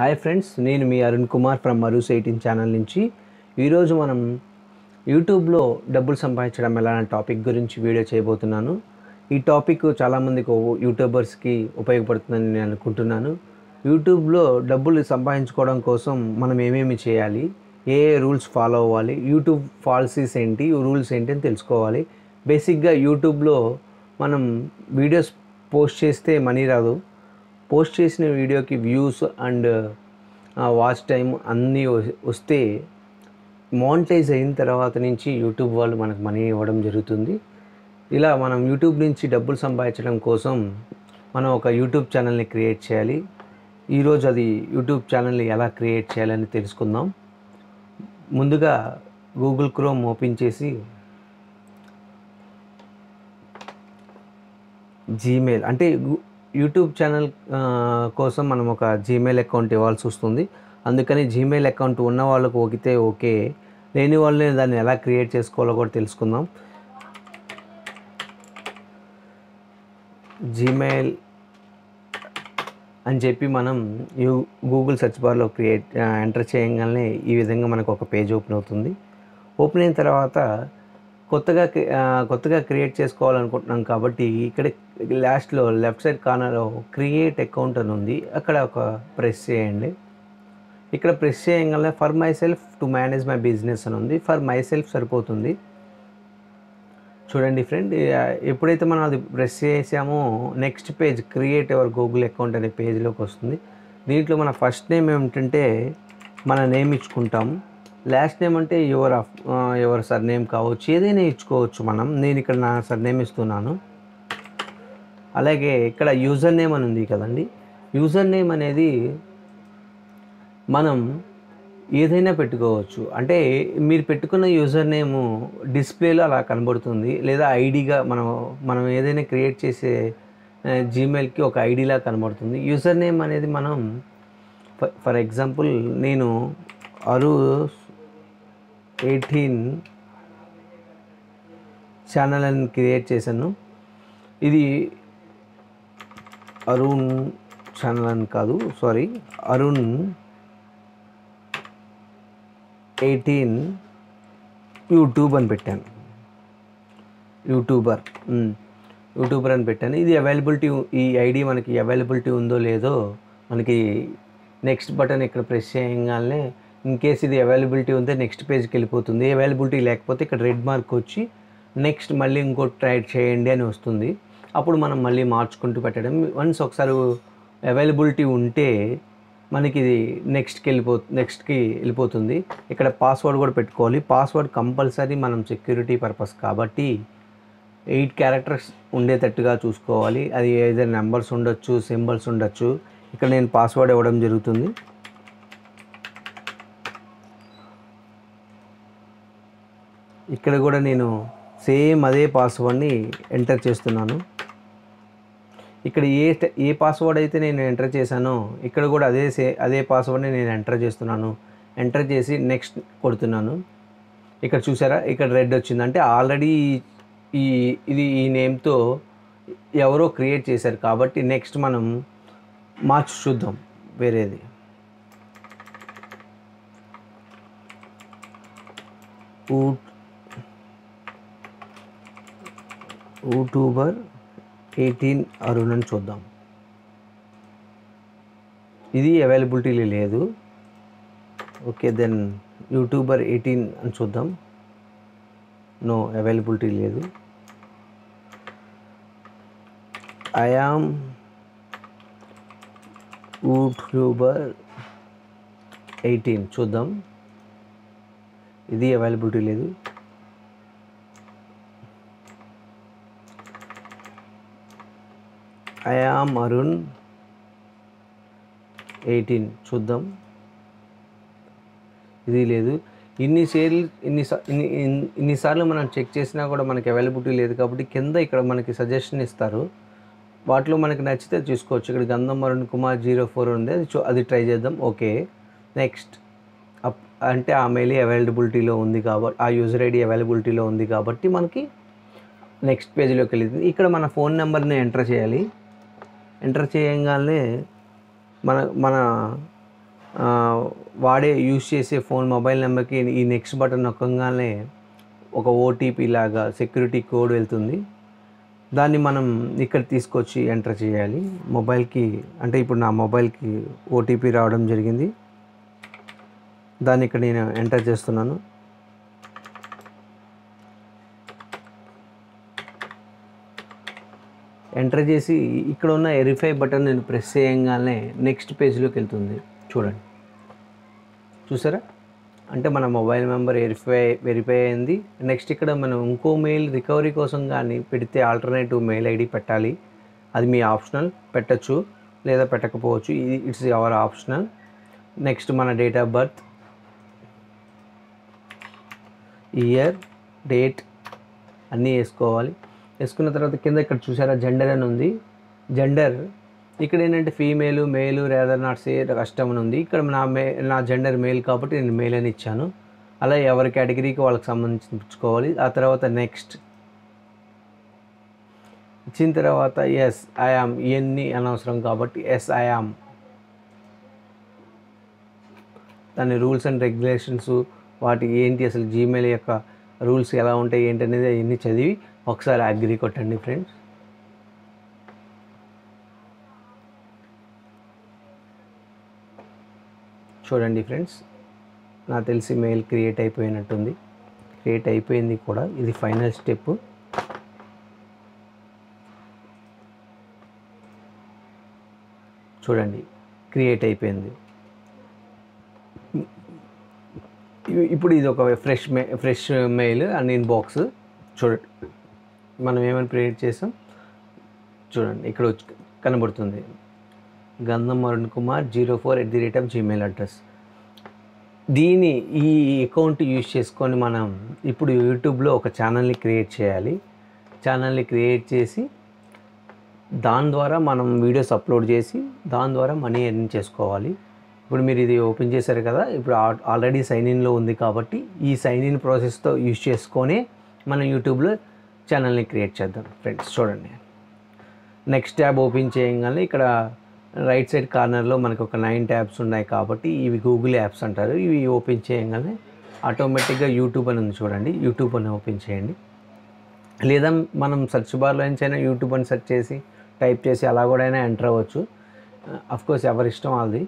hi friends నేను మీ Arun Kumar from మరూస్ ఎయిటీన్ ఛానల్ నుంచి ఈరోజు మనం యూట్యూబ్లో డబ్బులు సంపాదించడం ఎలా అనే టాపిక్ గురించి వీడియో చేయబోతున్నాను ఈ టాపిక్ చాలామందికి యూట్యూబర్స్కి ఉపయోగపడుతుందని నేను అనుకుంటున్నాను యూట్యూబ్లో డబ్బులు సంపాదించుకోవడం కోసం మనం ఏమేమి చేయాలి ఏ ఏ రూల్స్ ఫాలో అవ్వాలి యూట్యూబ్ పాలసీస్ ఏంటి రూల్స్ ఏంటి అని తెలుసుకోవాలి బేసిక్గా యూట్యూబ్లో మనం వీడియోస్ పోస్ట్ చేస్తే మనీ రాదు పోస్ట్ చేసిన వీడియోకి వ్యూస్ అండ్ వాచ్ టైం అన్నీ వ- వస్తే మానిటైజ్ అయిన తర్వాత నుంచి యూట్యూబ్ వాళ్ళు మనకు మనీ ఇవ్వడం జరుగుతుంది ఇలా మనం యూట్యూబ్ నుంచి డబ్బులు సంపాదించడం కోసం మనం ఒక యూట్యూబ్ ఛానల్ని క్రియేట్ చేయాలి ఈరోజు అది యూట్యూబ్ ఛానల్ని ఎలా క్రియేట్ చేయాలని తెలుసుకుందాం ముందుగా గూగుల్ క్రోమ్ ఓపెన్ చేసి జీమెయిల్ అంటే గు- యూట్యూబ్ ఛానల్ ఆ, కోసం మనం ఒక జీమెయిల్ అకౌంట్ ఇవ్వాల్సి వస్తుంది అందుకని జీమెయిల్ అకౌంట్ ఉన్న వాళ్ళకు ఓకితే ఓకే లేని వాళ్ళని దాన్ని ఎలా క్రియేట్ చేసుకోవాలో కూడా తెలుసుకుందాం జీమెయిల్ అని చెప్పి మనం యూ గూగుల్ సెర్చ్ బార్లో క్రియేట్ ఎంటర్ చేయగానే ఈ విధంగా మనకు ఒక పేజ్ ఓపెన్ అవుతుంది ఓపెన్ అయిన తర్వాత కొత్తగా క్రి- ఆ, కొత్తగా క్రియేట్ చేసుకోవాలనుకుంటున్నాం కాబట్టి ఇక్కడ లాస్ట్లో లెఫ్ట్ సైడ్ కార్నర్లో క్రియేట్ అకౌంట్ అని ఉంది అక్కడ ఒక ప్రెస్ చేయండి ఇక్కడ ప్రెస్ చేయగానే for myself to manage my business అని ఉంది ఫర్ మై సెల్ఫ్ సరిపోతుంది చూడండి ఫ్రెండ్ ఎప్పుడైతే మనం అది ప్రెస్ చేసామో next page create your Google account అనే పేజ్లోకి వస్తుంది దీంట్లో మన ఫస్ట్ నేమ్ ఏమిటంటే మన నేమ్ ఇచ్చుకుంటాం లాస్ట్ నేమ్ అంటే your of your surname కావచ్చు ఏదైనా ఇచ్చుకోవచ్చు మనం నేను ఇక్కడ నా సర్ నేమ్ ఇస్తున్నాను అలాగే ఇక్కడ యూజర్ నేమ్ అని ఉంది కదండి యూజర్ నేమ్ అనేది మనం ఏదైనా పెట్టుకోవచ్చు అంటే మీరు పెట్టుకున్న యూజర్ నేమ్ డిస్ప్లేలో అలా కనబడుతుంది లేదా ఐడిగా మనం మనం ఏదైనా క్రియేట్ చేసే జీమెయిల్కి ఒక ఐడిలా కనబడుతుంది యూజర్ నేమ్ అనేది మనం ఫర్ ఫర్ ఎగ్జాంపుల్ నేను అరు ఎయిటీన్ ఛానల్ అని క్రియేట్ చేశాను ఇది అరుణ్ ఛానల్ అని కాదు సారీ అరుణ్ ఎయిటీన్ యూట్యూబ్ అని పెట్టాను యూట్యూబర్ ఉమ్, యూట్యూబర్ అని పెట్టాను ఇది అవైలబిలిటీ ఈ ఐడి మనకి అవైలబిలిటీ ఉందో లేదో మనకి నెక్స్ట్ బటన్ ఇక్కడ ప్రెస్ చేయగానే ఇన్ కేస్ ఇది అవైలబిలిటీ ఉంటే నెక్స్ట్ పేజ్కి వెళ్ళిపోతుంది అవైలబిలిటీ లేకపోతే ఇక్కడ రెడ్ మార్క్ వచ్చి నెక్స్ట్ మళ్ళీ ఇంకోటి ట్రై చేయండి అని వస్తుంది అప్పుడు మనం మళ్ళీ మార్చుకుంటూ పెట్టడం వన్స్ ఒకసారి అవైలబిలిటీ ఉంటే మనకి ఇది నెక్స్ట్కి వెళ్ళిపో నెక్స్ట్కి వెళ్ళిపోతుంది ఇక్కడ పాస్వర్డ్ కూడా పెట్టుకోవాలి పాస్వర్డ్ కంపల్సరీ మనం సెక్యూరిటీ పర్పస్ కాబట్టి ఎయిట్ క్యారెక్టర్స్ ఉండేటట్టుగా చూసుకోవాలి అది ఏదైనా నెంబర్స్ ఉండొచ్చు సింబల్స్ ఉండొచ్చు ఇక్కడ నేను పాస్వర్డ్ ఇవ్వడం జరుగుతుంది ఇక్కడ కూడా నేను సేమ్ అదే పాస్వర్డ్ని ఎంటర్ చేస్తున్నాను ఇక్కడ ఏ ట- ఏ పాస్వర్డ్ అయితే నేను ఎంటర్ చేశానో ఇక్కడ కూడా అదే సే అదే పాస్వర్డ్ని నేను ఎంటర్ చేస్తున్నాను ఎంటర్ చేసి నెక్స్ట్ కొడుతున్నాను ఇక్కడ చూసారా ఇక్కడ రెడ్ వచ్చింది అంటే ఆల్రెడీ ఈ ఇది ఈ నేమ్తో ఎవరో క్రియేట్ చేశారు కాబట్టి నెక్స్ట్ మనం మార్చి చూద్దాం వేరేది ఊట్ యూట్యూబర్ ఎయిటీన్ అరుణ్ అని చూద్దాం ఇది అవైలబిలిటీ లేదు ఓకే దెన్ యూట్యూబర్ ఎయిటీన్ అని చూద్దాం నో అవైలబిలిటీ లేదు ఐఆమ్ యూట్యూబర్ ఎయిటీన్ చూద్దాం ఇది అవైలబిలిటీ లేదు ఐఆమ్ అరుణ్ ఎయిటీన్ చూద్దాం ఇది లేదు ఇన్ని సేల్ ఇన్ని సా- ఇన్ని ఇన్ని- ఇన్నిసార్లు మనం చెక్ చేసినా కూడా మనకి అవైలబిలిటీ లేదు కాబట్టి కింద ఇక్కడ మనకి సజెషన్ ఇస్తారు వాటిలో మనకి నచ్చితే చూసుకోవచ్చు ఇక్కడ గంధం అరుణ్ కుమార్ జీరో ఫోర్ ఉంది అది చూ- అది ట్రై చేద్దాం ఓకే నెక్స్ట్ అప్ అంటే ఆ మెయిల్ అవైలబిలిటీలో ఉంది కాబట్టి ఆ యూజర్ ఐడి అవైలబిలిటీలో ఉంది కాబట్టి మనకి నెక్స్ట్ పేజీలోకి వెళ్ళింది ఇక్కడ మన ఫోన్ నెంబర్ని ఎంటర్ చేయాలి ఎంటర్ చేయగానే మన మన ఆ, వాడే యూజ్ చేసే ఫోన్ మొబైల్ నెంబర్కి ఈ నెక్స్ట్ బటన్ నొక్కగానే ఒక ఓటీపీ లాగా సెక్యూరిటీ కోడ్ వెళ్తుంది దాన్ని మనం ఇక్కడ తీసుకొచ్చి ఎంటర్ చేయాలి మొబైల్కి అంటే ఇప్పుడు నా మొబైల్కి ఓటీపీ రావడం జరిగింది దాన్ని ఇక్కడ నేను ఎంటర్ చేస్తున్నాను ఎంటర్ చేసి ఇక్కడ ఉన్న వెరిఫై బటన్ నేను ప్రెస్ చేయగానే నెక్స్ట్ పేజ్లోకి వెళ్తుంది చూడండి చూసారా అంటే మన మొబైల్ నెంబర్ వెరిఫై వెరిఫై అయింది నెక్స్ట్ ఇక్కడ మనం ఇంకో మెయిల్ రికవరీ కోసం కానీ పెడితే ఆల్టర్నేటివ్ మెయిల్ ఐడి పెట్టాలి అది మీ ఆప్షనల్ పెట్టచ్చు లేదా పెట్టకపోవచ్చు ఇది ఇట్స్ అవర్ ఆప్షనల్ నెక్స్ట్ మన date of birth year date అన్నీ వేసుకోవాలి వేసుకున్న తర్వాత కింద ఇక్కడ చూసారా జెండర్ అని ఉంది జెండర్ ఇక్కడ ఏంటంటే female male rather not say కష్టం అని ఉంది ఇక్కడ నా మే నా జెండర్ మేల్ కాబట్టి నేను మేల్ అని ఇచ్చాను అలా ఎవరి కేటగిరీకి వాళ్ళకి సంబంధించి ఇచ్చుకోవాలి ఆ తర్వాత నెక్స్ట్ ఇచ్చిన తర్వాత ఎస్ ఐఆమ్ ఇవన్నీ అనవసరం కాబట్టి ఎస్ ఐఆమ్ దాని రూల్స్ అండ్ రెగ్యులేషన్స్ వాటి ఏంటి అసలు జీమెయిల్ యొక్క రూల్స్ ఎలా ఉంటాయి ఏంటి అనేది అవన్నీ చదివి ఒకసారి అగ్రి కొట్టండి ఫ్రెండ్స్ చూడండి ఫ్రెండ్స్ నాకు తెలిసి మెయిల్ క్రియేట్ అయిపోయినట్టుంది క్రియేట్ అయిపోయింది కూడా ఇది ఫైనల్ స్టెప్ చూడండి క్రియేట్ అయిపోయింది ఇ- ఇప్పుడు ఇది ఒక ఫ్రెష్ మే ఫ్రెష్ మెయిల్ అండ్ ఇన్బాక్స్ చూడండి మనం ఏమైనా క్రియేట్ చేసాం చూడండి ఇక్కడ వచ్చి కనబడుతుంది Gandham Arun Kumar zero four at the rate of Gmail address దీని ఈ అకౌంట్ యూజ్ చేసుకొని మనం ఇప్పుడు యూట్యూబ్లో ఒక ఛానల్ని క్రియేట్ చేయాలి ఛానల్ని క్రియేట్ చేసి దాని ద్వారా మనం వీడియోస్ అప్లోడ్ చేసి దాని ద్వారా మనీ ఎర్న్ చేసుకోవాలి ఇప్పుడు మీరు ఇది ఓపెన్ చేశారు కదా ఇప్పుడు ఆ- ఆల్రెడీ సైన్ ఇన్లో ఉంది కాబట్టి ఈ సైన్ ఇన్ ప్రాసెస్తో యూజ్ చేసుకొని మనం యూట్యూబ్లో ఛానల్ని క్రియేట్ చేద్దాం ఫ్రెండ్స్ చూడండి నెక్స్ట్ ట్యాబ్ ఓపెన్ చేయగానే ఇక్కడ రైట్ సైడ్ కార్నర్లో మనకు ఒక నైన్ ట్యాబ్స్ ఉన్నాయి కాబట్టి ఇవి గూగుల్ యాప్స్ అంటారు ఇవి ఓపెన్ చేయగానే ఆటోమేటిక్గా యూట్యూబ్ అని ఉంది చూడండి యూట్యూబ్ అని ఓపెన్ చేయండి లేదా మనం సెర్చ్ బార్లో నుంచి అయినా యూట్యూబ్ అని సెర్చ్ చేసి టైప్ చేసి అలా కూడా అయినా ఎంటర్ అవ్వచ్చు అఫ్ కోర్స్ ఎవరి ఇష్టం వాళ్ళది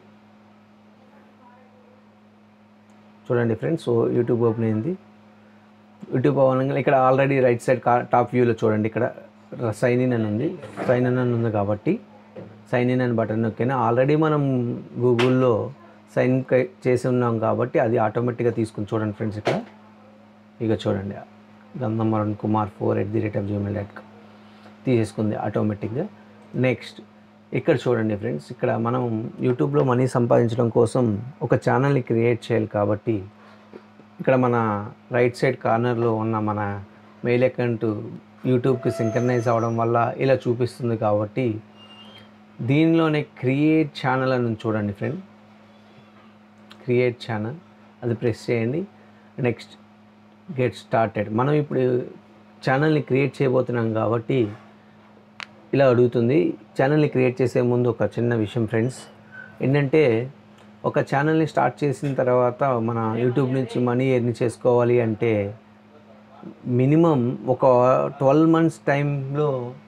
చూడండి ఫ్రెండ్స్ సో యూట్యూబ్ ఓపెన్ అయింది యూట్యూబ్ అవనంగా ఇక్కడ ఆల్రెడీ రైట్ సైడ్ కా టాప్ వ్యూలో చూడండి ఇక్కడ సైన్ ఇన్ అని ఉంది సైన్ ఇన్ అని ఉంది కాబట్టి సైన్ ఇన్ అని బటన్ నొక్కినా ఆల్రెడీ మనం గూగుల్లో సైన్ చేసి ఉన్నాం కాబట్టి అది ఆటోమేటిక్గా తీసుకుని చూడండి ఫ్రెండ్స్ ఇక్కడ ఇక చూడండి Gandham Arun Kumar four at the rate of Gmail dot com తీసేసుకుంది ఆటోమేటిక్గా నెక్స్ట్ ఇక్కడ చూడండి ఫ్రెండ్స్ ఇక్కడ మనం యూట్యూబ్లో మనీ సంపాదించడం కోసం ఒక ఛానల్ని క్రియేట్ చేయాలి కాబట్టి ఇక్కడ మన రైట్ సైడ్ కార్నర్లో ఉన్న మన మెయిల్ అకౌంట్ యూట్యూబ్కి సింక్రనైజ్ అవ్వడం వల్ల ఇలా చూపిస్తుంది కాబట్టి దీనిలోనే క్రియేట్ ఛానల్ అని ఉంది చూడండి ఫ్రెండ్ క్రియేట్ ఛానల్ అది ప్రెస్ చేయండి నెక్స్ట్ గెట్ స్టార్టెడ్ మనం ఇప్పుడు ఛానల్ని క్రియేట్ చేయబోతున్నాం కాబట్టి ఇలా అడుగుతుంది ఛానల్ని క్రియేట్ చేసే ముందు ఒక చిన్న విషయం ఫ్రెండ్స్ ఏంటంటే ఒక ఛానల్ని స్టార్ట్ చేసిన తర్వాత మన యూట్యూబ్ నుంచి మనీ ఎర్న్ చేసుకోవాలి అంటే మినిమం ఒక ట్వెల్వ్ మంత్స్ టైంలో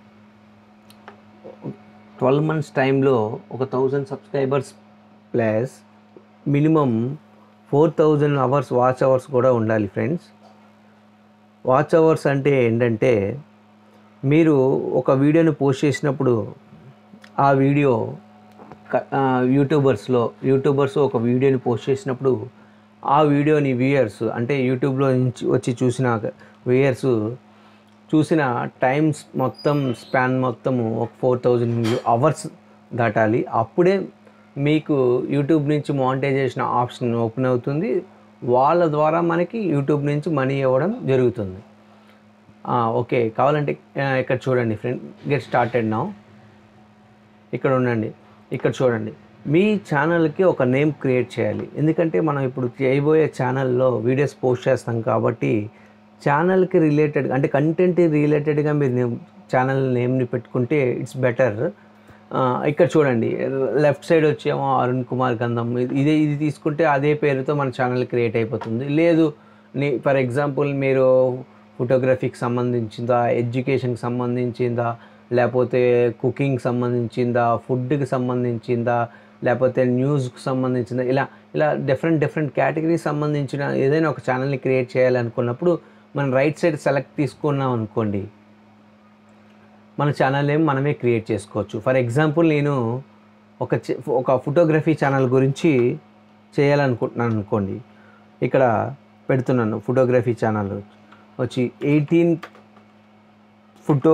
ట్వెల్వ్ మంత్స్ టైంలో ఒక thousand subscribers plus minimum four thousand hours watch hours కూడా ఉండాలి ఫ్రెండ్స్ వాచ్ అవర్స్ అంటే ఏంటంటే మీరు ఒక వీడియోని పోస్ట్ చేసినప్పుడు ఆ వీడియో క- ఆ, యూట్యూబర్స్లో యూట్యూబర్స్ ఒక వీడియోని పోస్ట్ చేసినప్పుడు ఆ వీడియోని వ్యూయర్స్ అంటే యూట్యూబ్లో నుంచి వచ్చి చూసిన వ్యూయర్స్ చూసిన టైమ్స్ మొత్తం స్పాన్ మొత్తము ఒక ఫోర్ థౌజండ్ అవర్స్ దాటాలి అప్పుడే మీకు యూట్యూబ్ నుంచి మానిటైజేషన్ ఆప్షన్ ఓపెన్ అవుతుంది వాళ్ళ ద్వారా మనకి యూట్యూబ్ నుంచి మనీ ఇవ్వడం జరుగుతుంది ఆ, ఓకే కావాలంటే ఆ, ఇక్కడ చూడండి ఫ్రెండ్ గెట్ స్టార్టెడ్ నౌ ఇక్కడ ఉండండి ఇక్కడ చూడండి మీ ఛానల్కి ఒక నేమ్ క్రియేట్ చేయాలి ఎందుకంటే మనం ఇప్పుడు చేయబోయే ఛానల్లో వీడియోస్ పోస్ట్ చేస్తాం కాబట్టి ఛానల్కి రిలేటెడ్ అంటే కంటెంట్ రిలేటెడ్గా మీరు నేమ్ ఛానల్ నేమ్ని పెట్టుకుంటే ఇట్స్ బెటర్ ఆ, ఇక్కడ చూడండి లెఫ్ట్ సైడ్ వచ్చేమో అరుణ్ కుమార్ గంధం ఇది- ఇదే ఇది తీసుకుంటే అదే పేరుతో మన ఛానల్ క్రియేట్ అయిపోతుంది లేదు నీ ఫర్ ఎగ్జాంపుల్ మీరు ఫోటోగ్రఫీకి సంబంధించిందా ఎడ్యుకేషన్కి సంబంధించిందా లేకపోతే కుకింగ్ సంబంధించిందా ఫుడ్కి సంబంధించిందా లేకపోతే న్యూస్కి సంబంధించిందా ఇలా ఇలా డిఫరెంట్ డిఫరెంట్ కేటగిరీ సంబంధించిన ఏదైనా ఒక ఛానల్ని క్రియేట్ చేయాలనుకున్నప్పుడు మనం రైట్ సైడ్ సెలెక్ట్ తీసుకున్నాం అనుకోండి మన ఛానల్ ఏం మనమే క్రియేట్ చేసుకోవచ్చు ఫర్ ఎగ్జాంపుల్ నేను ఒక చి- ఒక ఫోటోగ్రఫీ ఛానల్ గురించి చేయాలనుకుంటున్నాను అనుకోండి ఇక్కడ పెడుతున్నాను ఫోటోగ్రఫీ ఛానల్ వచ్చి eighteen photo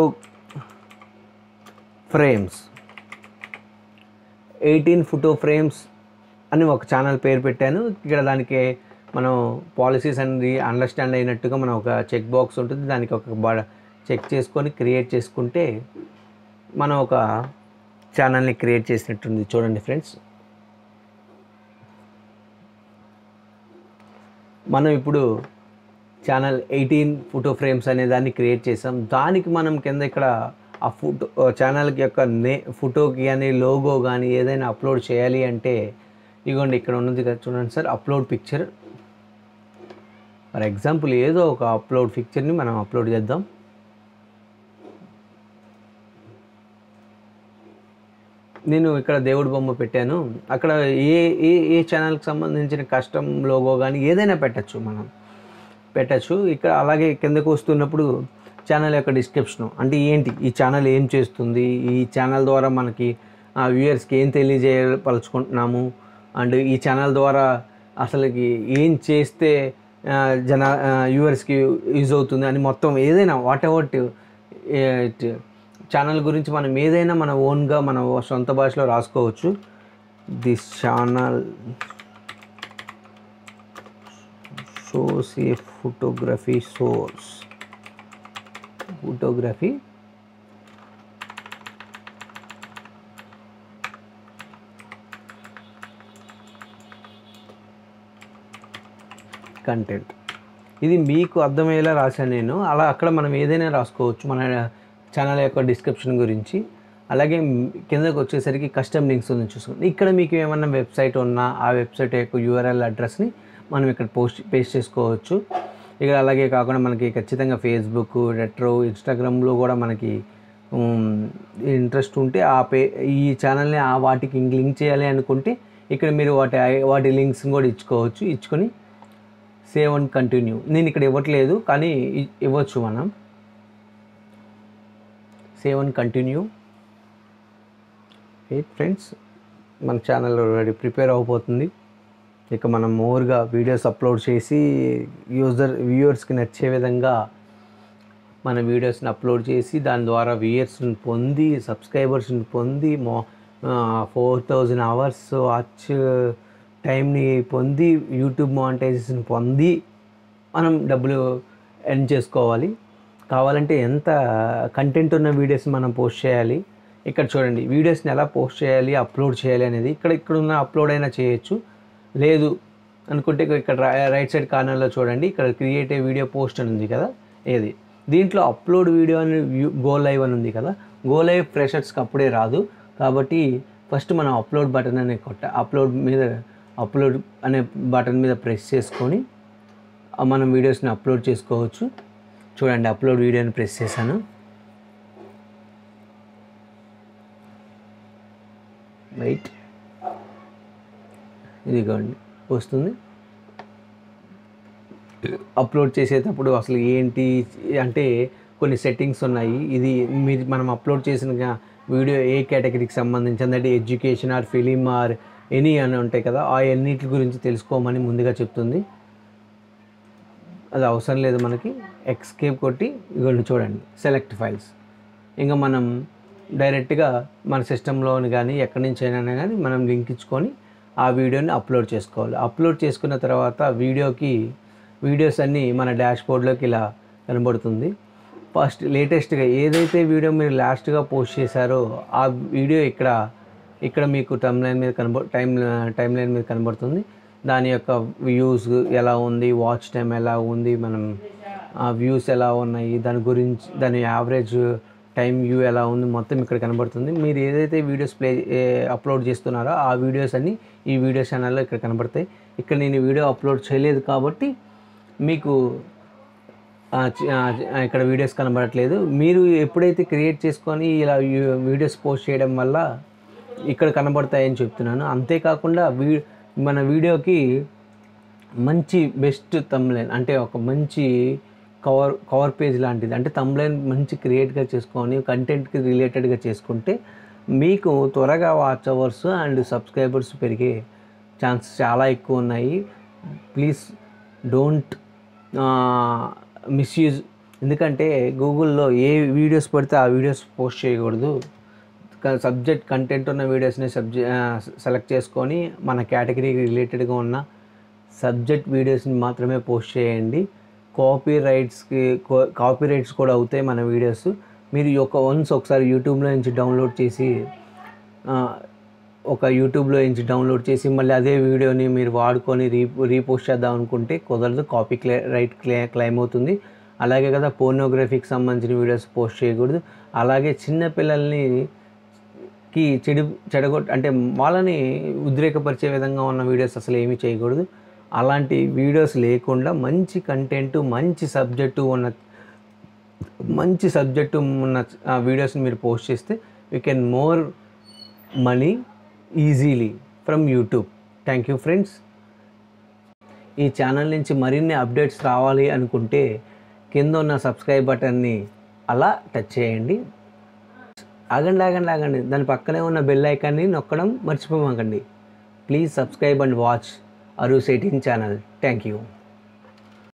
frames eighteen photo frames అని ఒక ఛానల్ పేరు పెట్టాను ఇక్కడ దానికి మనం పాలసీస్ అనేది అండర్స్టాండ్ అయినట్టుగా మనం ఒక చెక్ బాక్స్ ఉంటుంది దానికి ఒక బ చెక్ చేసుకొని క్రియేట్ చేసుకుంటే మనం ఒక ఛానల్ని క్రియేట్ చేసినట్టుంది చూడండి ఫ్రెండ్స్ మనం ఇప్పుడు ఛానల్ ఎయిటీన్ ఫోటో ఫ్రేమ్స్ అనే దాన్ని క్రియేట్ చేసాం దానికి మనం కింద ఇక్కడ ఆ ఫోటో ఛానల్కి యొక్క నే ఫోటోకి కానీ లోగో కానీ ఏదైనా అప్లోడ్ చేయాలి అంటే ఇగోండి ఇక్కడ ఉన్నది కదా చూడండి sir upload picture for example ఏదో ఒక అప్లోడ్ పిక్చర్ని మనం అప్లోడ్ చేద్దాం నేను ఇక్కడ దేవుడి బొమ్మ పెట్టాను అక్కడ ఏ ఏ ఏ ఛానల్కి సంబంధించిన కస్టమ్ లోగో కానీ ఏదైనా పెట్టచ్చు మనం పెట్టచ్చు ఇక్కడ అలాగే కిందకు వస్తున్నప్పుడు ఛానల్ యొక్క డిస్క్రిప్షన్ అంటే ఏంటి ఈ ఛానల్ ఏం చేస్తుంది ఈ ఛానల్ ద్వారా మనకి ఆ వ్యూయర్స్కి ఏం తెలియజేయపలుచుకుంటున్నాము అండ్ ఈ ఛానల్ ద్వారా అసలుకి ఏం చేస్తే ఆ, జన వ్యూవర్స్కి యూజ్ అవుతుంది అని మొత్తం ఏదైనా వాట్ ఎవర్ ఛానల్ గురించి మనం ఏదైనా మన ఓన్గా మన సొంత భాషలో రాసుకోవచ్చు this channel shows a photography source photography content ఇది మీకు అర్థమయ్యేలా రాశాను నేను అలా అక్కడ మనం ఏదైనా రాసుకోవచ్చు మన ఛానల్ యొక్క డిస్క్రిప్షన్ గురించి అలాగే మ్- కిందకు వచ్చేసరికి కస్టమ్ లింక్స్ ఉంది చూసుకోండి ఇక్కడ మీకు ఏమన్నా వెబ్సైట్ ఉన్నా ఆ వెబ్సైట్ యొక్క యూఆర్ఎల్ అడ్రస్ని మనం ఇక్కడ పోస్ట్ పేస్ట్ చేసుకోవచ్చు ఇక్కడ అలాగే కాకుండా మనకి ఖచ్చితంగా ఫేస్బుక్ రెట్రో ఇన్స్టాగ్రామ్లో కూడా మనకి ఇంట్రెస్ట్ ఉంటే ఆ పే ఈ ఛానల్ని ఆ వాటికి లింక్ చేయాలి అనుకుంటే ఇక్కడ మీరు వాటి వాటి లింక్స్ కూడా ఇచ్చుకోవచ్చు ఇచ్చుకొని సేవ్ అండ్ కంటిన్యూ నేను ఇక్కడ ఇవ్వట్లేదు కానీ ఇ- ఇవ్వచ్చు మనం save and continue eight friends మన ఛానల్ ఆల్రెడీ ప్రిపేర్ అయిపోతుంది ఇక మనం మోర్గా వీడియోస్ అప్లోడ్ చేసి యూజర్ వ్యూవర్స్కి నచ్చే విధంగా మన వీడియోస్ని అప్లోడ్ చేసి దాని ద్వారా వ్యూయర్స్ని పొంది సబ్స్క్రైబర్స్ని పొంది మో ఫోర్ థౌజండ్ అవర్స్ వాచ్ టైంని పొంది యూట్యూబ్ మానిటైజేషన్ పొంది మనం డబ్బులు ఎర్న్ చేసుకోవాలి కావాలంటే ఎంత కంటెంట్ ఉన్న వీడియోస్ మనం పోస్ట్ చేయాలి ఇక్కడ చూడండి వీడియోస్ని ఎలా పోస్ట్ చేయాలి అప్లోడ్ చేయాలి అనేది ఇక్కడ ఇక్కడ ఉన్న అప్లోడ్ అయినా చేయొచ్చు లేదు అనుకుంటే ఇక్కడ రా- రైట్ సైడ్ కార్నర్లో చూడండి ఇక్కడ క్రియేట్ ఏ వీడియో పోస్ట్ అని ఉంది కదా ఏది దీంట్లో అప్లోడ్ వీడియో అని వ్యూ- గో లైవ్ అని ఉంది కదా గో లైవ్ ఫ్రెషర్స్కి అప్పుడే రాదు కాబట్టి ఫస్ట్ మనం అప్లోడ్ బటన్ అనే కొట్ట అప్లోడ్ మీద అప్లోడ్ అనే బటన్ మీద ప్రెస్ చేసుకొని ఆ మనం వీడియోస్ని అప్లోడ్ చేసుకోవచ్చు చూడండి అప్లోడ్ వీడియోని ప్రెస్ చేశాను రైట్ ఇదిగోండి వస్తుంది అప్లోడ్ చేసేటప్పుడు అసలు ఏంటి అంటే కొన్ని సెట్టింగ్స్ ఉన్నాయి ఇది మీరు మనం అప్లోడ్ చేసిన గా- వీడియో ఏ కేటగిరీకి సంబంధించింది అంటే education or film or any అని ఉంటాయి కదా ఆ ఎన్నిటి గురించి తెలుసుకోమని ముందుగా చెప్తుంది అది అవసరం లేదు మనకి ఎక్స్కేప్ కొట్టి ఇగోండి చూడండి సెలెక్ట్ ఫైల్స్ ఇంకా మనం డైరెక్ట్గా మన సిస్టంలోని కానీ ఎక్కడి నుంచి అయినా కానీ మనం లింక్ ఇచ్చుకొని ఆ వీడియోని అప్లోడ్ చేసుకోవాలి అప్లోడ్ చేసుకున్న తర్వాత వీడియోకి వీడియోస్ అన్నీ మన డాష్ బోర్డ్లోకి ఇలా కనబడుతుంది ఫస్ట్ లేటెస్ట్గా ఏదైతే వీడియో మీరు లాస్ట్గా పోస్ట్ చేశారో ఆ వీడియో ఇక్కడ ఇక్కడ మీకు టైమ్ లైన్ మీద కనబ టైం టైం లైన్ మీద కనబడుతుంది దాని యొక్క వ్యూస్ ఎలా ఉంది వాచ్ టైం ఎలా ఉంది మనం ఆ వ్యూస్ ఎలా ఉన్నాయి దాని గురించి దాని యావరేజ్ టైం వ్యూ ఎలా ఉంది మొత్తం ఇక్కడ కనబడుతుంది మీరు ఏదైతే వీడియోస్ ప్లే అప్లోడ్ చేస్తున్నారో ఆ వీడియోస్ అన్నీ ఈ వీడియో ఛానల్లో ఇక్కడ కనబడతాయి ఇక్కడ నేను వీడియో అప్లోడ్ చేయలేదు కాబట్టి మీకు ఆ, చి- ఆ, ఆ, ఇక్కడ వీడియోస్ కనబడట్లేదు మీరు ఎప్పుడైతే క్రియేట్ చేసుకొని ఇలా వీ- వీడియోస్ పోస్ట్ చేయడం వల్ల ఇక్కడ కనబడతాయని చెప్తున్నాను అంతేకాకుండా వీ మన వీడియోకి మంచి బెస్ట్ తమ్లైన్ అంటే ఒక మంచి కవర్ కవర్ పేజ్ లాంటిది అంటే తమ్లైన్ మంచి క్రియేట్గా చేసుకొని కంటెంట్కి రిలేటెడ్గా చేసుకుంటే మీకు త్వరగా వాచ్ అవర్స్ అండ్ సబ్స్క్రైబర్స్ పెరిగే ఛాన్సెస్ చాలా ఎక్కువ ఉన్నాయి ప్లీజ్ డోంట్ మిస్యూజ్ ఎందుకంటే గూగుల్లో ఏ వీడియోస్ పడితే ఆ వీడియోస్ పోస్ట్ చేయకూడదు సబ్జెక్ట్ కంటెంట్ ఉన్న వీడియోస్ని సబ్జె సెలెక్ట్ చేసుకొని మన కేటగిరీకి రిలేటెడ్గా ఉన్న సబ్జెక్ట్ వీడియోస్ని మాత్రమే పోస్ట్ చేయండి కాపీ రైట్స్కి కాపీ రైట్స్ కూడా అవుతాయి మన వీడియోస్ మీరు ఈ ఒక వన్స్ ఒకసారి యూట్యూబ్లో నుంచి డౌన్లోడ్ చేసి ఆ, ఒక యూట్యూబ్లో నుంచి డౌన్లోడ్ చేసి మళ్ళీ అదే వీడియోని మీరు వాడుకొని రీ రీపోస్ట్ చేద్దాం అనుకుంటే కుదరదు కాపీ క్లే రైట్ క్లే క్లైమ్ అవుతుంది అలాగే కదా పోర్నోగ్రఫీకి సంబంధించిన వీడియోస్ పోస్ట్ చేయకూడదు అలాగే చిన్న పిల్లల్ని కి చెడు చెడగొట్ అంటే వాళ్ళని ఉద్రేకపరిచే విధంగా ఉన్న వీడియోస్ అసలు ఏమీ చేయకూడదు అలాంటి వీడియోస్ లేకుండా మంచి కంటెంట్ మంచి సబ్జెక్టు ఉన్న మంచి సబ్జెక్టు ఉన్న ఆ వీడియోస్ని మీరు పోస్ట్ చేస్తే you can more money easily from YouTube thank you friends ఈ ఛానల్ నుంచి మరిన్ని అప్డేట్స్ రావాలి అనుకుంటే కింద ఉన్న సబ్స్క్రైబ్ బటన్ని అలా టచ్ చేయండి ఆగండి ఆగండి ఆగండి దాని పక్కనే ఉన్న బెల్ ఐకాన్ని నొక్కడం మర్చిపోమాకండి ప్లీజ్ సబ్స్క్రైబ్ అండ్ వాచ్ అరు సెటింగ్ ఛానల్ థ్యాంక్ యూ